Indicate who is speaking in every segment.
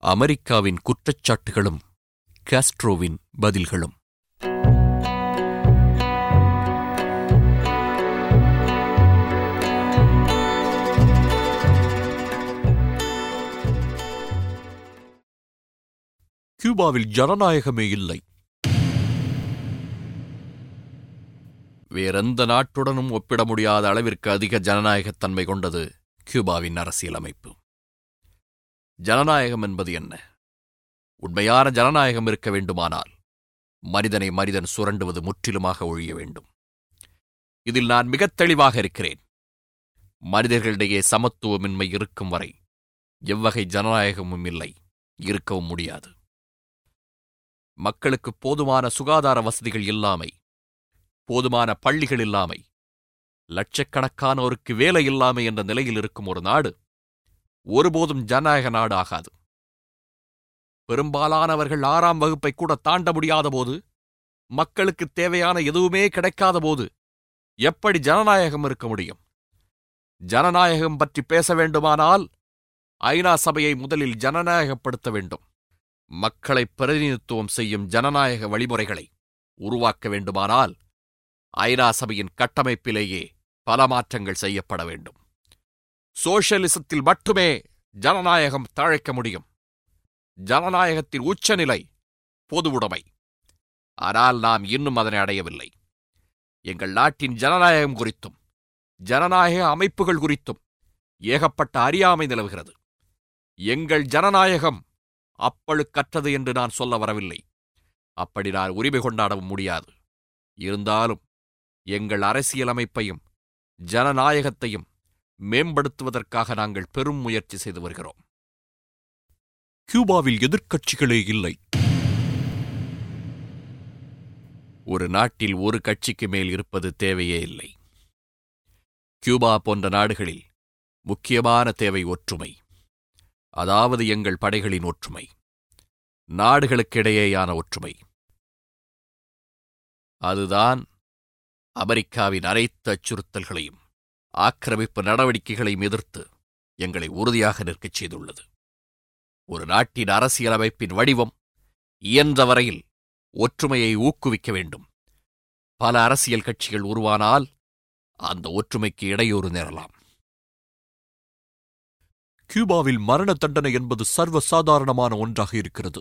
Speaker 1: அமெரிக்காவின் குற்றச்சாட்டுகளும் காஸ்ட்ரோவின் பதில்களும் கியூபாவில் ஜனநாயகமே இல்லை வேறெந்த நாட்டுடனும் ஒப்பிட முடியாத அளவிற்கு அதிக ஜனநாயகத்தன்மை கொண்டது கியூபாவின் அரசியலமைப்பு ஜனநாயகம் என்பது என்ன உண்மையான ஜனநாயகம் இருக்க வேண்டுமானால் மனிதனை மனிதன் சுரண்டுவது முற்றிலுமாக ஒழிய வேண்டும் இதில் நான் மிகத் தெளிவாக இருக்கிறேன் மனிதர்களிடையே சமத்துவமின்மை இருக்கும் வரை எவ்வகை ஜனநாயகமும் இல்லை இருக்கவும் முடியாது மக்களுக்கு போதுமான சுகாதார வசதிகள் இல்லாமை போதுமான பள்ளிகள் இல்லாமை லட்சக்கணக்கானோருக்கு வேலை இல்லாமை என்ற நிலையில் இருக்கும் ஒரு நாடு ஒருபோதும் ஜனநாயக நாடு ஆகாது பெரும்பாலானவர்கள் ஆறாம் வகுப்பை கூட தாண்ட முடியாத போது மக்களுக்கு தேவையான எதுவுமே கிடைக்காத போது எப்படி ஜனநாயகம் இருக்க முடியும் ஜனநாயகம் பற்றி பேச வேண்டுமானால் ஐநா சபையை முதலில் ஜனநாயகப்படுத்த வேண்டும் மக்களை பிரதிநிதித்துவம் செய்யும் ஜனநாயக வழிமுறைகளை உருவாக்க வேண்டுமானால் ஐநா சபையின் கட்டமைப்பிலேயே பல மாற்றங்கள் செய்யப்பட வேண்டும் சோஷலிசத்தில் மட்டுமே ஜனநாயகம் தழைக்க முடியும் ஜனநாயகத்தின் உச்சநிலை பொதுவுடைமை ஆனால் நாம் இன்னும் அதனை அடையவில்லை எங்கள் நாட்டின் ஜனநாயகம் குறித்தும் ஜனநாயக அமைப்புகள் குறித்தும் ஏகப்பட்ட அறியாமை நிலவுகிறது எங்கள் ஜனநாயகம் அப்பழுக்கற்றது என்று நான் சொல்ல வரவில்லை அப்படி நான் உரிமை கொண்டாடவும் முடியாது இருந்தாலும் எங்கள் அரசியலமைப்பையும் ஜனநாயகத்தையும் மேம்படுத்துவதற்காக நாங்கள் பெரும் முயற்சி செய்து வருகிறோம் கியூபாவில் எதிர்க்கட்சிகளே இல்லை ஒரு நாட்டில் ஒரு கட்சிக்கு மேல் இருப்பது தேவையே இல்லை கியூபா போன்ற நாடுகளில் முக்கியமான தேவை ஒற்றுமை அதாவது எங்கள் படைகளின் ஒற்றுமை நாடுகளுக்கிடையேயான ஒற்றுமை அதுதான் அமெரிக்காவின் அனைத்து அச்சுறுத்தல்களையும் ஆக்கிரமிப்பு நடவடிக்கைகளையும் எதிர்த்து எங்களை உறுதியாக நிற்கச் செய்துள்ளது ஒரு நாட்டின் அரசியலமைப்பின் வடிவம் இயன்ற வரையில் ஒற்றுமையை ஊக்குவிக்க வேண்டும் பல அரசியல் கட்சிகள் உருவானால் அந்த ஒற்றுமைக்கு இடையூறு நேரலாம் கியூபாவில் மரண தண்டனை என்பது சர்வசாதாரணமான ஒன்றாக இருக்கிறது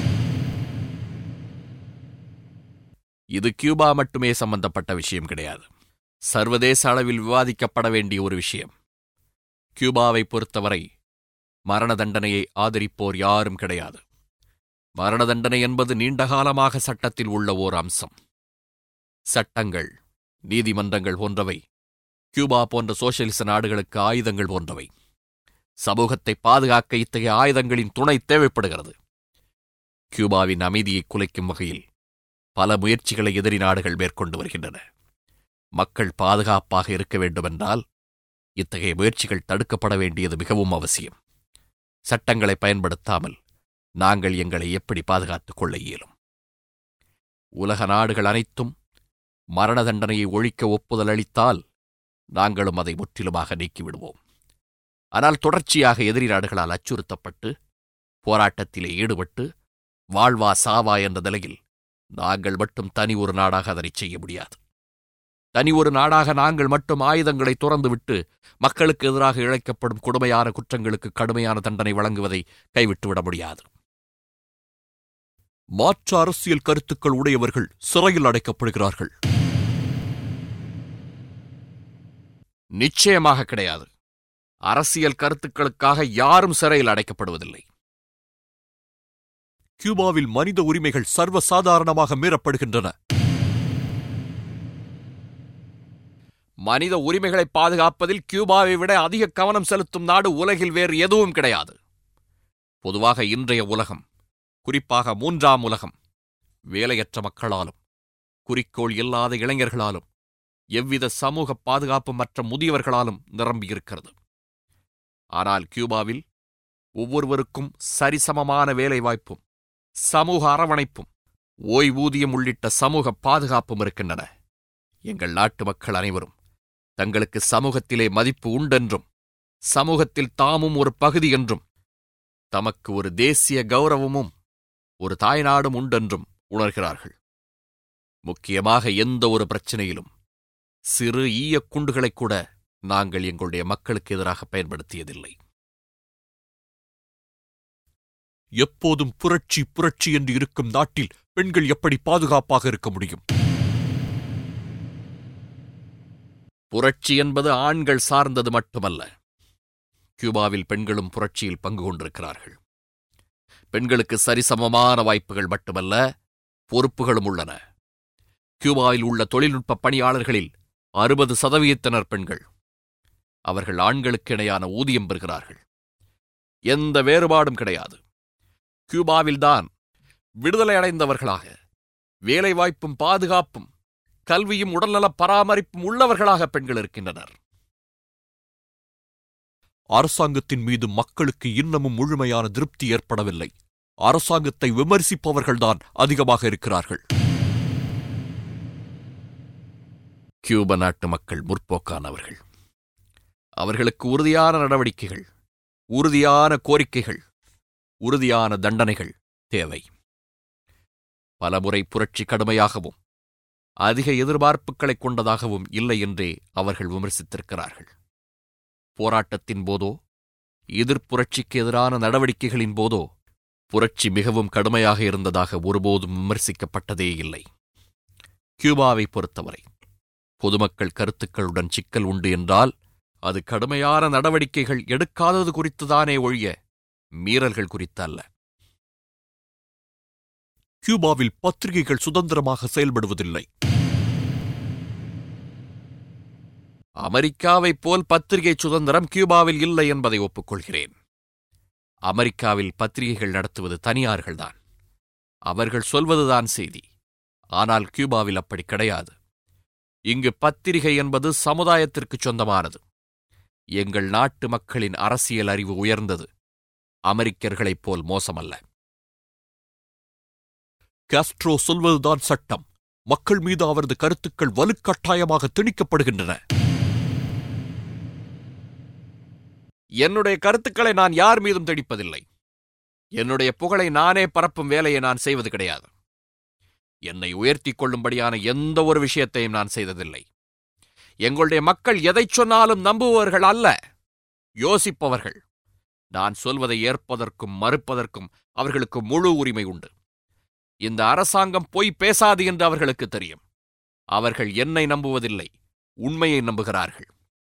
Speaker 1: இது கியூபா மட்டுமே சம்பந்தப்பட்ட விஷயம் கிடையாது சர்வதேச அளவில் விவாதிக்கப்பட வேண்டிய ஒரு விஷயம் கியூபாவை பொறுத்தவரை மரண தண்டனையை ஆதரிப்போர் யாரும் கிடையாது மரண தண்டனை என்பது நீண்டகாலமாக சட்டத்தில் உள்ள ஓர் அம்சம் சட்டங்கள் நீதிமன்றங்கள் போன்றவை கியூபா போன்ற சோசியலிச நாடுகளுக்கு ஆயுதங்கள் போன்றவை சமூகத்தை பாதுகாக்க இத்தகைய ஆயுதங்களின் துணை தேவைப்படுகிறது கியூபாவின் அமைதியை குலைக்கும் வகையில் பல முயற்சிகளை எதிரி நாடுகள் மேற்கொண்டு வருகின்றன மக்கள் பாதுகாப்பாக இருக்க வேண்டுமென்றால் இத்தகைய முயற்சிகள் தடுக்கப்பட வேண்டியது மிகவும் அவசியம் சட்டங்களை பயன்படுத்தாமல் நாங்கள் எங்களை எப்படி பாதுகாத்துக் கொள்ள இயலும் உலக நாடுகள் அனைத்தும் மரண தண்டனையை ஒழிக்க ஒப்புதல் அளித்தால் நாங்களும் அதை முற்றிலுமாக நீக்கிவிடுவோம் ஆனால் தொடர்ச்சியாக எதிரி நாடுகளால் அச்சுறுத்தப்பட்டு போராட்டத்திலே ஈடுபட்டு வாழ்வா சாவா என்ற நிலையில் நாங்கள் மட்டும் தனி ஒரு நாடாக அதனை செய்ய முடியாது தனி ஒரு நாடாக நாங்கள் மட்டும் ஆயுதங்களை துறந்துவிட்டு மக்களுக்கு எதிராக இழைக்கப்படும் கொடுமையான குற்றங்களுக்கு கடுமையான தண்டனை வழங்குவதை கைவிட்டுவிட முடியாது மாற்று அரசியல் கருத்துக்கள் உடையவர்கள் சிறையில் அடைக்கப்படுகிறார்கள் நிச்சயமாக கிடையாது அரசியல் கருத்துக்களுக்காக யாரும் சிறையில் அடைக்கப்படுவதில்லை கியூபாவில் மனித உரிமைகள் சர்வசாதாரணமாக மீறப்படுகின்றன மனித உரிமைகளை பாதுகாப்பதில் கியூபாவை விட அதிக கவனம் செலுத்தும் நாடு உலகில் வேறு எதுவும் கிடையாது பொதுவாக இன்றைய உலகம் குறிப்பாக மூன்றாம் உலகம் வேலையற்ற மக்களாலும் குறிக்கோள் இல்லாத இளைஞர்களாலும் எவ்வித சமூக பாதுகாப்பு மற்ற முதியவர்களாலும் நிரம்பியிருக்கிறது ஆனால் கியூபாவில் ஒவ்வொருவருக்கும் சரிசமமான வேலைவாய்ப்பும் சமூக அரவணைப்பும் ஓய்வூதியம் உள்ளிட்ட சமூக பாதுகாப்பும் இருக்கின்றன எங்கள் நாட்டு மக்கள் அனைவரும் தங்களுக்கு சமூகத்திலே மதிப்பு உண்டென்றும் சமூகத்தில் தாமும் ஒரு பகுதி என்றும் தமக்கு ஒரு தேசிய கௌரவமும் ஒரு தாய்நாடும் உண்டென்றும் உணர்கிறார்கள் முக்கியமாக எந்த ஒரு பிரச்சனையிலும் சிறு ஈயக் குண்டுகளைக் கூட நாங்கள் எங்களுடைய மக்களுக்கு எதிராக பயன்படுத்தியதில்லை
Speaker 2: எப்போதும் புரட்சி புரட்சி என்று இருக்கும் நாட்டில் பெண்கள் எப்படி பாதுகாப்பாக இருக்க முடியும்
Speaker 1: புரட்சி என்பது ஆண்கள் சார்ந்தது மட்டுமல்ல கியூபாவில் பெண்களும் புரட்சியில் பங்கு கொண்டிருக்கிறார்கள் பெண்களுக்கு சரிசமமான வாய்ப்புகள் மட்டுமல்ல பொறுப்புகளும் உள்ளன கியூபாவில் உள்ள தொழில்நுட்ப பணியாளர்களில் அறுபது சதவீதத்தினர் பெண்கள் அவர்கள் ஆண்களுக்கு இணையான ஊதியம் பெறுகிறார்கள் எந்த வேறுபாடும் கிடையாது கியூபாவில்தான் விடுதலை அடைந்தவர்களாக வேலைவாய்ப்பும் பாதுகாப்பும் கல்வியும் உடல்நல பராமரிப்பும் உள்ளவர்களாக பெண்கள் இருக்கின்றனர்
Speaker 2: அரசாங்கத்தின் மீது மக்களுக்கு இன்னமும் முழுமையான திருப்தி ஏற்படவில்லை அரசாங்கத்தை விமர்சிப்பவர்கள்தான் அதிகமாக இருக்கிறார்கள்
Speaker 1: கியூப நாட்டு மக்கள் முற்போக்கானவர்கள் அவர்களுக்கு உறுதியான நடவடிக்கைகள் உறுதியான கோரிக்கைகள் உறுதியான தண்டனைகள் தேவை பலமுறை புரட்சி கடுமையாகவும் அதிக எதிர்பார்ப்புகளைக் கொண்டதாகவும் இல்லை என்றே அவர்கள் விமர்சித்திருக்கிறார்கள் போராட்டத்தின் போதோ எதிர்ப்புரட்சிக்கு எதிரான நடவடிக்கைகளின் போதோ புரட்சி மிகவும் கடுமையாக இருந்ததாக ஒருபோதும் விமர்சிக்கப்பட்டதே இல்லை கியூபாவை பொறுத்தவரை பொதுமக்கள் கருத்துக்களுடன் சிக்கல் உண்டு என்றால் அது கடுமையான நடவடிக்கைகள் எடுக்காதது குறித்துதானே ஒழிய மீறல்கள் குறித்தல்ல
Speaker 2: கியூபாவில் பத்திரிகைகள் சுதந்திரமாக செயல்படுவதில்லை
Speaker 1: அமெரிக்காவைப் போல் பத்திரிகை சுதந்திரம் கியூபாவில் இல்லை என்பதை ஒப்புக்கொள்கிறேன் அமெரிக்காவில் பத்திரிகைகள் நடத்துவது தனியார்கள்தான் அவர்கள் சொல்வதுதான் செய்தி ஆனால் கியூபாவில் அப்படி கிடையாது இங்கு பத்திரிகை என்பது சமுதாயத்திற்கு சொந்தமானது எங்கள் நாட்டு மக்களின் அரசியல் அறிவு உயர்ந்தது அமெரிக்கர்களைப் போல் மோசமல்ல
Speaker 2: காஸ்ட்ரோ சொல்வதுதான் சட்டம் மக்கள் மீது அவரது கருத்துக்கள் வலுக்கட்டாயமாக திணிக்கப்படுகின்றன
Speaker 1: என்னுடைய கருத்துக்களை நான் யார் மீதும் திணிப்பதில்லை என்னுடைய புகழை நானே பரப்பும் வேலையை நான் செய்வது கிடையாது என்னை உயர்த்திக் கொள்ளும்படியான எந்த ஒரு விஷயத்தையும் நான் செய்ததில்லை எங்களுடைய மக்கள் எதைச் சொன்னாலும் நம்புபவர்கள் அல்ல யோசிப்பவர்கள் நான் சொல்வதை ஏற்பதற்கும் மறுப்பதற்கும் அவர்களுக்கு முழு உரிமை உண்டு இந்த அரசாங்கம் பொய் பேசாது என்று அவர்களுக்கு தெரியும் அவர்கள் என்னை நம்புவதில்லை உண்மையை நம்புகிறார்கள்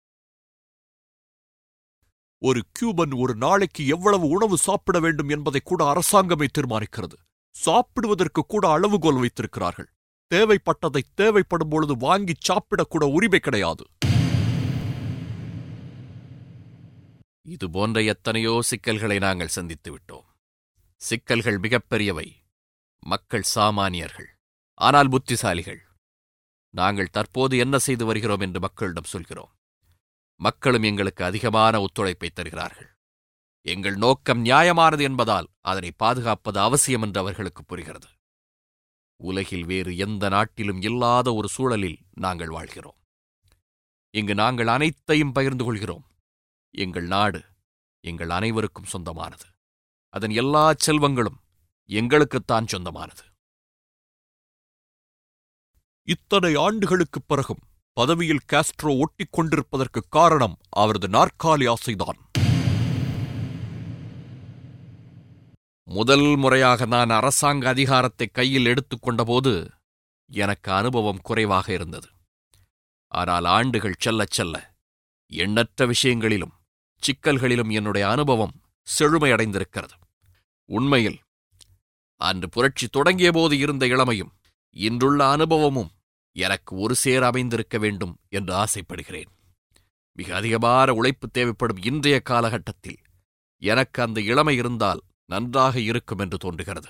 Speaker 2: ஒரு கியூபன் ஒரு நாளைக்கு எவ்வளவு உணவு சாப்பிட வேண்டும் என்பதை கூட அரசாங்கமே தீர்மானிக்கிறது சாப்பிடுவதற்கு கூட அளவுகோல் வைத்திருக்கிறார்கள் தேவைப்பட்டதை தேவைப்படும் பொழுது வாங்கி சாப்பிடக்கூட உரிமை கிடையாது
Speaker 1: இது போன்ற எத்தனையோ சிக்கல்களை நாங்கள் சந்தித்து விட்டோம் சிக்கல்கள் மிகப்பெரியவை மக்கள் சாமானியர்கள் ஆனால் புத்திசாலிகள் நாங்கள் தற்போது என்ன செய்து வருகிறோம் என்று மக்களிடம் சொல்கிறோம் மக்களும் எங்களுக்கு அதிகமான ஒத்துழைப்பை தருகிறார்கள் எங்கள் நோக்கம் நியாயமானது என்பதால் அதனை பாதுகாப்பது அவசியம் என்று அவர்களுக்கு புரிகிறது உலகில் வேறு எந்த நாட்டிலும் இல்லாத ஒரு சூழலில் நாங்கள் வாழ்கிறோம் இங்கு நாங்கள் அனைத்தையும் பகிர்ந்து கொள்கிறோம் எங்கள் நாடு எங்கள் அனைவருக்கும் சொந்தமானது அதன் எல்லா செல்வங்களும் எங்களுக்குத்தான் சொந்தமானது
Speaker 2: இத்தனை ஆண்டுகளுக்குப் பிறகும் பதவியில் காஸ்ட்ரோ ஒட்டிக் கொண்டிருப்பதற்கு காரணம் அவரது நாற்காலி ஆசைதான்
Speaker 1: முதல் முறையாக நான் அரசாங்க அதிகாரத்தை கையில் எடுத்துக்கொண்டபோது எனக்கு அனுபவம் குறைவாக இருந்தது ஆனால் ஆண்டுகள் செல்லச் செல்ல எண்ணற்ற விஷயங்களிலும் சிக்கல்களிலும் என்னுடைய அனுபவம் செழுமையடைந்திருக்கிறது உண்மையில் அன்று புரட்சி தொடங்கியபோது இருந்த இளமையும் இன்றுள்ள அனுபவமும் எனக்கு ஒரு சேர அமைந்திருக்க வேண்டும் என்று ஆசைப்படுகிறேன் மிக அதிகமான உழைப்பு தேவைப்படும் இன்றைய காலகட்டத்தில் எனக்கு அந்த இளமை இருந்தால் நன்றாக இருக்கும் என்று தோன்றுகிறது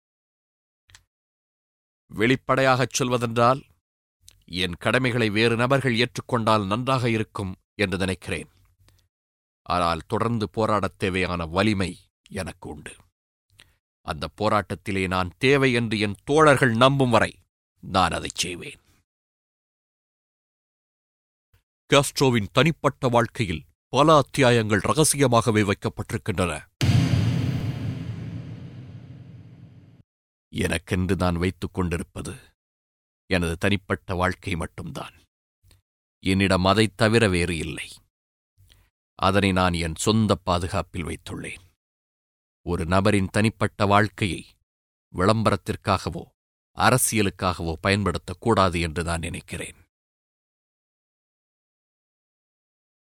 Speaker 1: வெளிப்படையாகச் சொல்வதென்றால் என் கடமைகளை வேறு நபர்கள் ஏற்றுக்கொண்டால் நன்றாக இருக்கும் என்று நினைக்கிறேன் ஆனால் தொடர்ந்து போராடத் தேவையான வலிமை எனக்கு உண்டு அந்த போராட்டத்திலே நான் தேவை என்று என் தோழர்கள் நம்பும் வரை நான் அதைச் செய்வேன்
Speaker 2: காஸ்ட்ரோவின் தனிப்பட்ட வாழ்க்கையில் பல அத்தியாயங்கள் ரகசியமாகவே வைக்கப்பட்டிருக்கின்றன
Speaker 1: எனக்கென்று நான் வைத்துக் கொண்டிருப்பது எனது தனிப்பட்ட வாழ்க்கை மட்டும்தான் என்னிடம் அதைத் தவிர வேறு இல்லை அதனை நான் என் சொந்த பாதுகாப்பில் வைத்துள்ளேன் ஒரு நபரின் தனிப்பட்ட வாழ்க்கையை விளம்பரத்திற்காகவோ அரசியலுக்காகவோ பயன்படுத்தக்கூடாது என்று நான் நினைக்கிறேன்